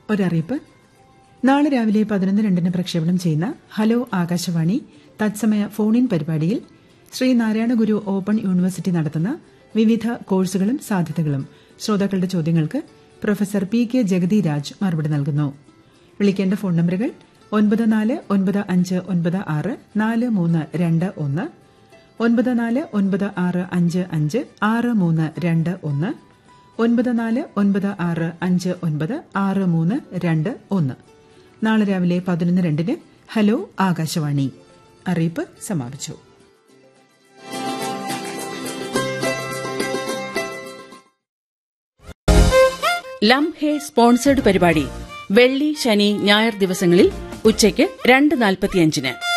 ഒരറിയിപ്പ് നാളെ രാവിലെ പതിനൊന്ന് രണ്ടിന് പ്രക്ഷേപണം ചെയ്യുന്ന ഹലോ ആകാശവാണി തത്സമയ ഫോൺ ഇൻ പരിപാടിയിൽ ശ്രീ നാരായണ ഗുരു ഓപ്പൺ യൂണിവേഴ്സിറ്റി നടത്തുന്ന വിവിധ കോഴ്സുകളും സാധ്യതകളും ശ്രോതാക്കളുടെ ചോദ്യങ്ങൾക്ക് professor P K Jagathy Raj മറുപടി നൽകുന്നു വിളിക്കേണ്ട ഫോൺ നമ്പറുകൾ ഒൻപത് നാല് ഒൻപത് അഞ്ച് ഒൻപത് ആറ് നാല് മൂന്ന് രണ്ട് ഒന്ന് ഒൻപത് നാല് ഒൻപത് ആറ് അഞ്ച് അഞ്ച് ആറ് മൂന്ന് രണ്ട് ഒന്ന് ഒൻപത് നാല് ഒൻപത് ആറ് അഞ്ച് ഒൻപത് ആറ് മൂന്ന് രണ്ട് ഒന്ന് നാളെ രാവിലെ പതിനൊന്ന് രണ്ടിന് ഹലോ ആകാശവാണി അറിയിപ്പ് സമാപിച്ചു ലം ഹേ സ്പോൺസേഡ് പരിപാടി വെള്ളി ശനി ഞായർ ദിവസങ്ങളിൽ ഉച്ചയ്ക്ക് രണ്ട് നാൽപ്പത്തിയഞ്ചിന്